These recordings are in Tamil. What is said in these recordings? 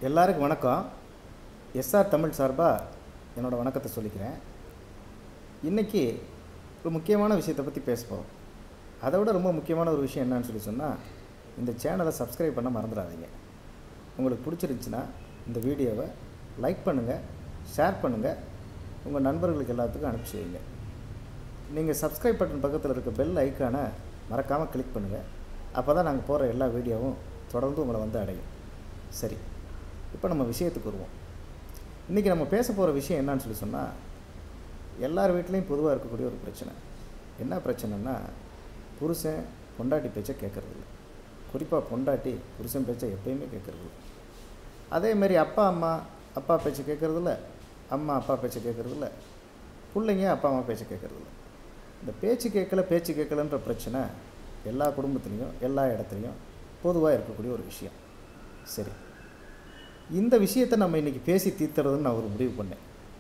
எல்லாருக்கும் வணக்கம் எஸ்ஆர் தமிழ் சார்பாக என்னோடய வணக்கத்தை சொல்லிக்கிறேன் இன்றைக்கி ஒரு முக்கியமான விஷயத்தை பற்றி பேச போகிறோம் அதை விட ரொம்ப முக்கியமான ஒரு விஷயம் என்னன்னு சொல்லி சொன்னால் இந்த சேனலை சப்ஸ்கிரைப் பண்ண மறந்துடாதீங்க உங்களுக்கு பிடிச்சிருந்துச்சின்னா இந்த வீடியோவை லைக் பண்ணுங்கள் ஷேர் பண்ணுங்கள் உங்கள் நண்பர்களுக்கு எல்லாத்துக்கும் அனுப்பிச்சி வைங்க நீங்கள் சப்ஸ்கிரைப் பட்டன் பக்கத்தில் இருக்க பெல் ஐக்கானை மறக்காமல் கிளிக் பண்ணுங்கள் அப்போ தான் நாங்கள் போகிற எல்லா வீடியோவும் தொடர்ந்து உங்களை வந்து அடையும் சரி இப்போ நம்ம விஷயத்துக்கு வருவோம் இன்றைக்கி நம்ம பேச போகிற விஷயம் என்னன்னு சொல்லி சொன்னால் எல்லார் வீட்லேயும் பொதுவாக இருக்கக்கூடிய ஒரு பிரச்சனை என்ன பிரச்சனைன்னா புருஷன் பொண்டாட்டி பேச்சை கேட்குறதில்ல குறிப்பாக பொண்டாட்டி புருஷன் பேச்சை எப்பயுமே கேட்குறதில்ல அதே மாதிரி அப்பா அம்மா அப்பா பேச்சை கேட்குறதில்ல அம்மா அப்பா பேச்சை கேட்குறதில்ல பிள்ளைங்க அப்பா அம்மா பேச்சை கேட்குறதில்ல இந்த பேச்சு கேட்கல பேச்சு கேட்கலன்ற பிரச்சனை எல்லா குடும்பத்துலேயும் எல்லா இடத்துலையும் பொதுவாக இருக்கக்கூடிய ஒரு விஷயம் சரி இந்த விஷயத்தை நம்ம இன்றைக்கி பேசி தீர்த்துறதுன்னு நான் ஒரு முடிவு பண்ணேன்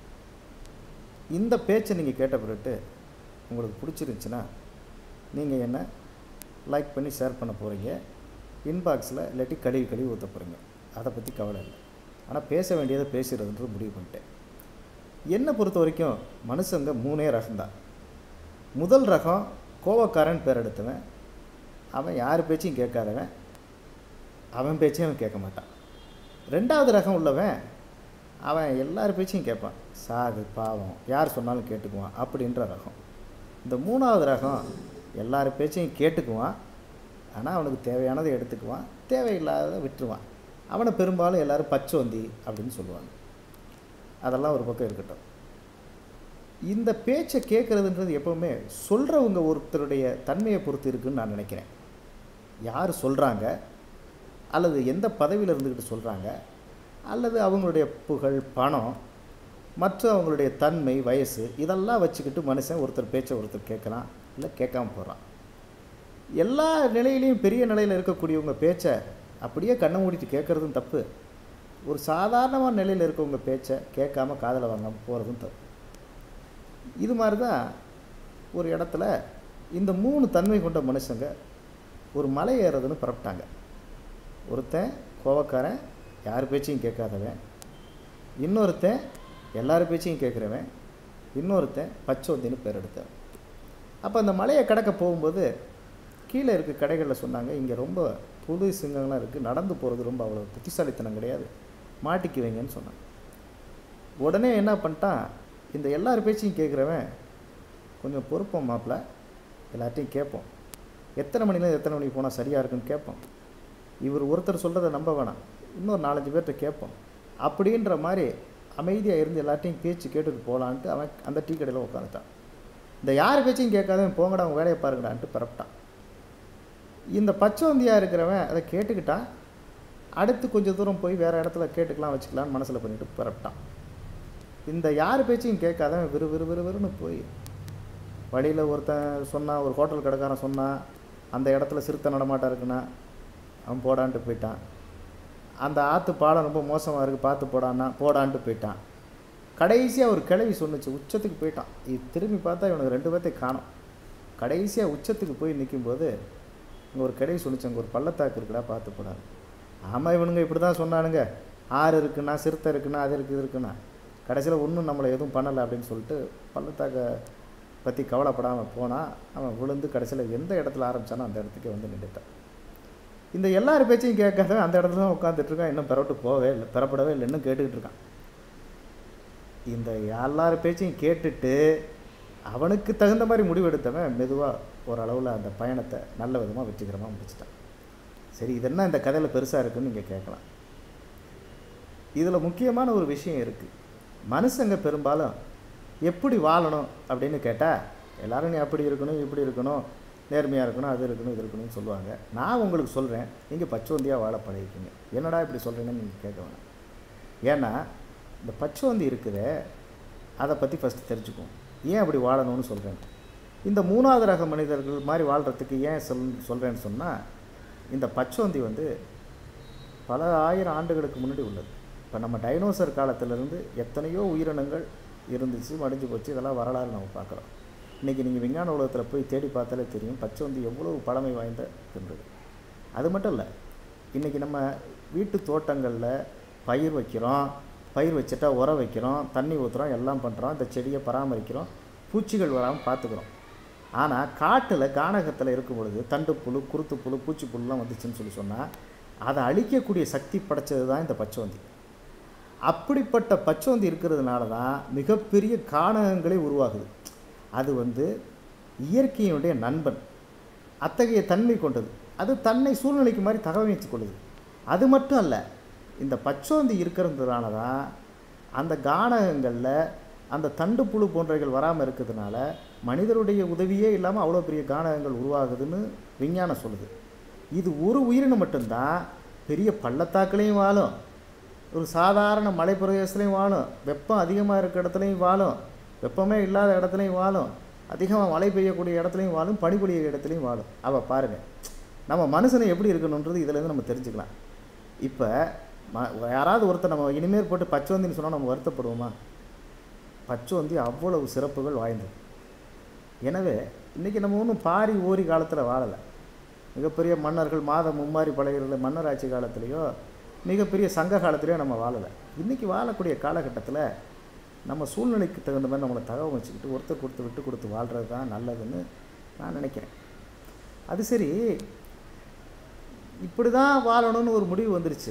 இந்த பேச்சை நீங்கள் கேட்ட பிறகு உங்களுக்கு பிடிச்சிருந்துச்சின்னா நீங்கள் என்ன லைக் பண்ணி ஷேர் பண்ண போகிறீங்க இன்பாக்ஸில் இல்லாட்டி கழுவி கழுவி ஊற்ற போகிறீங்க அதை பற்றி கவலை இல்லை ஆனால் பேச வேண்டியதை பேசுகிறதுன்ற முடிவு பண்ணிட்டேன் என்னை பொறுத்த வரைக்கும் மனுஷங்க மூணே ரகம்தான் முதல் ரகம் கோவக்காரன் பேர் எடுத்தவன் அவன் யார் பேச்சையும் கேட்காதவன் அவன் பேச்சையும் அவன் கேட்க மாட்டான் ரெண்டாவது ரகம் உள்ளவன் அவன் எல்லார் பேச்சையும் கேட்பான் சாது பாவம் யார் சொன்னாலும் கேட்டுக்குவான் அப்படின்ற ரகம் இந்த மூணாவது ரகம் எல்லார் பேச்சையும் கேட்டுக்குவான் ஆனால் அவனுக்கு தேவையானதை எடுத்துக்குவான் தேவையில்லாததை விட்டுருவான் அவனை பெரும்பாலும் எல்லோரும் பச்சோந்தி அப்படின்னு சொல்லுவாங்க அதெல்லாம் ஒரு பக்கம் இருக்கட்டும் இந்த பேச்சை கேட்குறதுன்றது எப்போவுமே சொல்கிறவங்க ஒருத்தருடைய தன்மையை பொறுத்து இருக்குன்னு நான் நினைக்கிறேன் யார் சொல்கிறாங்க அல்லது எந்த பதவியில் இருந்துக்கிட்டு சொல்கிறாங்க அல்லது அவங்களுடைய புகழ் பணம் மற்ற அவங்களுடைய தன்மை வயசு இதெல்லாம் வச்சுக்கிட்டு மனுஷன் ஒருத்தர் பேச்சை ஒருத்தர் கேட்குறான் இல்லை கேட்காம போகிறான் எல்லா நிலையிலையும் பெரிய நிலையில் இருக்கக்கூடியவங்க பேச்சை அப்படியே கண்ணை மூடிட்டு கேட்குறதும் தப்பு ஒரு சாதாரணமான நிலையில் இருக்கவங்க பேச்சை கேட்காம காதில் வாங்காமல் போகிறதும் தப்பு இது மாதிரி தான் ஒரு இடத்துல இந்த மூணு தன்மை கொண்ட மனுஷங்க ஒரு மலை ஏறுறதுன்னு புறப்பட்டாங்க ஒருத்தன் கோவக்காரன் யார் பேச்சையும் கேட்காதவன் இன்னொருத்தன் எல்லார் பேச்சையும் கேட்குறவன் இன்னொருத்தன் பச்சோந்தின்னு பேர் எடுத்தவன் அப்போ அந்த மலையை கடக்க போகும்போது கீழே இருக்க கடைகளில் சொன்னாங்க இங்கே ரொம்ப புது சிங்கங்கள்லாம் இருக்குது நடந்து போகிறது ரொம்ப அவ்வளோ புத்திசாலித்தனம் கிடையாது மாட்டிக்குவீங்கன்னு சொன்னாங்க உடனே என்ன பண்ணிட்டான் இந்த எல்லார் பேச்சையும் கேட்குறவன் கொஞ்சம் பொறுப்போம் மாப்பிள்ள எல்லார்ட்டையும் கேட்போம் எத்தனை மணிலேருந்து எத்தனை மணிக்கு போனால் சரியாக இருக்குன்னு கேட்போம் இவர் ஒருத்தர் சொல்கிறத நம்ப வேணாம் இன்னொரு நாலஞ்சு பேர்கிட்ட கேட்போம் அப்படின்ற மாதிரி அமைதியாக இருந்து எல்லார்ட்டையும் பேச்சு கேட்டுட்டு போகலான்ட்டு அவன் அந்த டீ கடையில் உட்காந்துட்டான் இந்த யார் பேச்சையும் கேட்காதவன் போங்கடா அவங்க வேலையை பாருங்கடான்ட்டு பிறப்பிட்டான் இந்த பச்சோந்தியாக இருக்கிறவன் அதை கேட்டுக்கிட்டான் அடுத்து கொஞ்சம் தூரம் போய் வேறு இடத்துல கேட்டுக்கலாம் வச்சுக்கலான்னு மனசில் பண்ணிட்டு பிறப்பிட்டான் இந்த யார் பேச்சையும் கேட்காதவன் விறு விறு விறு விறுன்னு போய் வழியில் ஒருத்தன் சொன்னான் ஒரு ஹோட்டல் கடைக்காரன் சொன்னான் அந்த இடத்துல சிறுத்தை நடமாட்டம் இருக்குன்னா அவன் போடான்ட்டு போயிட்டான் அந்த ஆற்று பாலம் ரொம்ப மோசமாக இருக்குது பார்த்து போடான்னா போடான்ட்டு போயிட்டான் கடைசியாக ஒரு கிளவி சொன்னுச்சு உச்சத்துக்கு போயிட்டான் இது திரும்பி பார்த்தா இவனுக்கு ரெண்டு பேர்த்தை காணும் கடைசியாக உச்சத்துக்கு போய் நிற்கும்போது இங்கே ஒரு கிளவி சொன்னிச்சு அங்கே ஒரு பள்ளத்தாக்கு இருக்குடா பார்த்து போடாது ஆமாம் இவனுங்க இப்படி தான் சொன்னானுங்க ஆறு இருக்குன்னா சிறுத்தை இருக்குன்னா அது இருக்குது இருக்குன்னா கடைசியில் ஒன்றும் நம்மளை எதுவும் பண்ணலை அப்படின்னு சொல்லிட்டு பள்ளத்தாக்கை பற்றி கவலைப்படாமல் போனால் அவன் விழுந்து கடைசியில் எந்த இடத்துல ஆரம்பித்தானோ அந்த இடத்துக்கே வந்து நின்றுட்டான் இந்த எல்லார் பேச்சையும் கேட்காத அந்த இடத்துல தான் உட்காந்துட்ருக்கான் இன்னும் பெறவிட்டு போகவே இல்லை பெறப்படவே இல்லை இன்னும் கேட்டுக்கிட்டு இருக்கான் இந்த எல்லார் பேச்சையும் கேட்டுட்டு அவனுக்கு தகுந்த மாதிரி முடிவு எடுத்தவன் மெதுவாக ஓரளவில் அந்த பயணத்தை நல்ல விதமாக வெற்றிகரமாக முடிச்சிட்டான் சரி இது என்ன இந்த கதையில் பெருசாக இருக்குன்னு நீங்கள் கேட்கலாம் இதில் முக்கியமான ஒரு விஷயம் இருக்குது மனுஷங்க பெரும்பாலும் எப்படி வாழணும் அப்படின்னு கேட்டால் எல்லோரும் நீ அப்படி இருக்கணும் இப்படி இருக்கணும் நேர்மையாக இருக்கணும் அது இருக்கணும் இது இருக்கணும்னு சொல்லுவாங்க நான் உங்களுக்கு சொல்கிறேன் நீங்கள் பச்சோந்தியாக வாழ பழகிக்கீங்க என்னடா இப்படி சொல்கிறீங்கன்னு நீங்கள் கேட்க வேணாம் ஏன்னா இந்த பச்சோந்தி இருக்குதே அதை பற்றி ஃபஸ்ட்டு தெரிஞ்சுக்கும் ஏன் அப்படி வாழணும்னு சொல்கிறேன் இந்த மூணாவது ரக மனிதர்கள் மாதிரி வாழ்கிறதுக்கு ஏன் சொல் சொல்கிறேன்னு சொன்னால் இந்த பச்சோந்தி வந்து பல ஆயிரம் ஆண்டுகளுக்கு முன்னாடி உள்ளது இப்போ நம்ம டைனோசர் காலத்திலேருந்து எத்தனையோ உயிரினங்கள் இருந்துச்சு மடிஞ்சு போச்சு இதெல்லாம் வரலாறு நம்ம பார்க்குறோம் இன்றைக்கி நீங்கள் விஞ்ஞான உலகத்தில் போய் தேடி பார்த்தாலே தெரியும் பச்சோந்தி எவ்வளோ பழமை வாய்ந்த தின்றது அது மட்டும் இல்லை இன்றைக்கி நம்ம வீட்டு தோட்டங்களில் பயிர் வைக்கிறோம் பயிர் வச்சுட்டா உரம் வைக்கிறோம் தண்ணி ஊற்றுறோம் எல்லாம் பண்ணுறோம் இந்த செடியை பராமரிக்கிறோம் பூச்சிகள் வராமல் பார்த்துக்குறோம் ஆனால் காட்டில் கானகத்தில் இருக்கும் பொழுது தண்டு புழு குருத்து புழு பூச்சி புழுலாம் வந்துச்சுன்னு சொல்லி சொன்னால் அதை அழிக்கக்கூடிய சக்தி படைச்சது தான் இந்த பச்சோந்தி அப்படிப்பட்ட பச்சோந்தி இருக்கிறதுனால தான் மிகப்பெரிய கானகங்களே உருவாகுது அது வந்து இயற்கையினுடைய நண்பன் அத்தகைய தன்மை கொண்டது அது தன்னை சூழ்நிலைக்கு மாதிரி தகவமைத்து கொள்ளுது அது மட்டும் அல்ல இந்த பச்சோந்தி இருக்கிறதுனால தான் அந்த கானகங்களில் அந்த தண்டு புழு போன்றவைகள் வராமல் இருக்கிறதுனால மனிதருடைய உதவியே இல்லாமல் அவ்வளோ பெரிய கானகங்கள் உருவாகுதுன்னு விஞ்ஞானம் சொல்லுது இது ஒரு உயிரினம் மட்டும்தான் பெரிய பள்ளத்தாக்குலேயும் வாழும் ஒரு சாதாரண மலை பிரதேசத்துலையும் வாழும் வெப்பம் அதிகமாக இருக்கிற இடத்துலையும் வாழும் வெப்பமே இல்லாத இடத்துலையும் வாழும் அதிகமாக மழை பெய்யக்கூடிய இடத்துலையும் வாழும் பனி பொழிய இடத்துலையும் வாழும் அவள் பாருங்கள் நம்ம மனுஷனை எப்படி இருக்கணுன்றது இதுலேருந்து நம்ம தெரிஞ்சுக்கலாம் இப்போ ம யாராவது ஒருத்தர் நம்ம இனிமேல் போட்டு பச்சோந்தின்னு சொன்னால் நம்ம வருத்தப்படுவோமா பச்சோந்தி அவ்வளவு சிறப்புகள் வாய்ந்தது எனவே இன்றைக்கி நம்ம ஒன்றும் பாரி ஓரி காலத்தில் வாழலை மிகப்பெரிய மன்னர்கள் மாத மும்மாரி படைகளில் மன்னர் ஆட்சி காலத்துலேயோ மிகப்பெரிய சங்க காலத்துலேயோ நம்ம வாழலை இன்றைக்கி வாழக்கூடிய காலகட்டத்தில் நம்ம சூழ்நிலைக்கு தகுந்த மாதிரி நம்மளை தகவல் வச்சுக்கிட்டு ஒருத்தர் கொடுத்து விட்டு கொடுத்து வாழ்கிறது தான் நல்லதுன்னு நான் நினைக்கிறேன் அது சரி இப்படி தான் வாழணும்னு ஒரு முடிவு வந்துருச்சு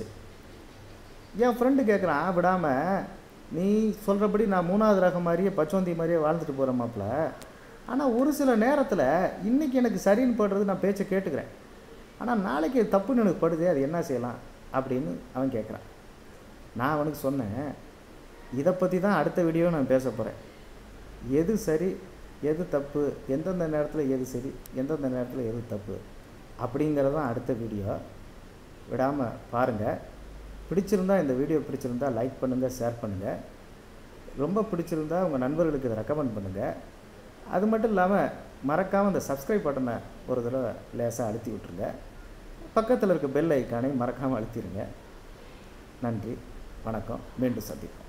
என் ஃப்ரெண்டு கேட்குறான் விடாமல் நீ சொல்கிறபடி நான் மூணாவது ரகம் மாதிரியே பச்சோந்தி மாதிரியே வாழ்ந்துட்டு போகிற மாப்பிள்ள ஆனால் ஒரு சில நேரத்தில் இன்றைக்கி எனக்கு சரின்னு படுறது நான் பேச்சை கேட்டுக்கிறேன் ஆனால் நாளைக்கு அது தப்புன்னு எனக்கு படுதே அது என்ன செய்யலாம் அப்படின்னு அவன் கேட்குறான் நான் அவனுக்கு சொன்னேன் இதை பற்றி தான் அடுத்த வீடியோ நான் பேச போகிறேன் எது சரி எது தப்பு எந்தெந்த நேரத்தில் எது சரி எந்தெந்த நேரத்தில் எது தப்பு அப்படிங்கிறது தான் அடுத்த வீடியோ விடாமல் பாருங்கள் பிடிச்சிருந்தா இந்த வீடியோ பிடிச்சிருந்தா லைக் பண்ணுங்கள் ஷேர் பண்ணுங்கள் ரொம்ப பிடிச்சிருந்தா உங்கள் நண்பர்களுக்கு இதை ரெக்கமெண்ட் பண்ணுங்கள் அது மட்டும் இல்லாமல் மறக்காமல் இந்த சப்ஸ்கிரைப் பட்டனை ஒரு தடவை லேசாக அழுத்தி விட்ருங்க பக்கத்தில் இருக்க பெல் ஐக்கானை மறக்காமல் அழுத்திடுங்க நன்றி வணக்கம் மீண்டும் சந்திப்போம்